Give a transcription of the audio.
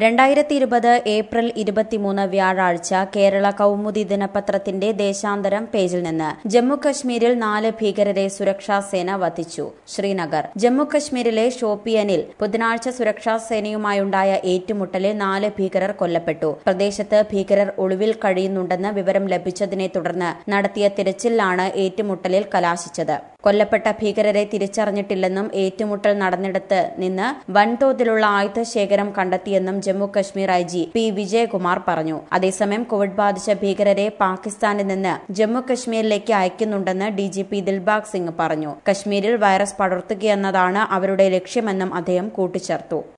രണ്ടായിരത്തി ഇരുപത് ഏപ്രിൽ ഇരുപത്തിമൂന്ന് വ്യാഴാഴ്ച കേരള കൗമുദി ദിനപത്രത്തിന്റെ ദേശാന്തരം പേജിൽ നിന്ന് ജമ്മുകശ്മീരിൽ നാല് ഭീകരരെ സുരക്ഷാ സേന വധിച്ചു ശ്രീനഗർ ജമ്മുകശ്മീരിലെ ഷോപ്പിയനിൽ ബുധനാഴ്ച സുരക്ഷാ സേനയുമായുണ്ടായ ഏറ്റുമുട്ടലിൽ നാല് ഭീകരർ കൊല്ലപ്പെട്ടു പ്രദേശത്ത് ഭീകരർ ഒളിവിൽ കഴിയുന്നുണ്ടെന്ന് വിവരം ലഭിച്ചതിനെ തുടർന്ന് നടത്തിയ തിരച്ചിലാണ് ഏറ്റുമുട്ടലിൽ കലാശിച്ചത് കൊല്ലപ്പെട്ട ഭീകരരെ തിരിച്ചറിഞ്ഞിട്ടില്ലെന്നും ഏറ്റുമുട്ടൽ നടന്നിടത്ത് നിന്ന് വൻതോതിലുള്ള ആയുധശേഖരം കണ്ടെത്തിയെന്നും Jammu Kashmir I G P Vijayakumar പറഞ്ഞു അതേസമയം കോവിഡ് ബാധിച്ച ഭീകരരെ പാകിസ്ഥാനിൽ നിന്ന് ജമ്മു കശ്മീരിലേക്ക് അയക്കുന്നുണ്ടെന്ന് D G P Dilbag Singh പറഞ്ഞു കശ്മീരിൽ വൈറസ് പടർത്തുകയെന്നതാണ് അവരുടെ ലക്ഷ്യമെന്നും അദ്ദേഹം കൂട്ടിച്ചേർത്തു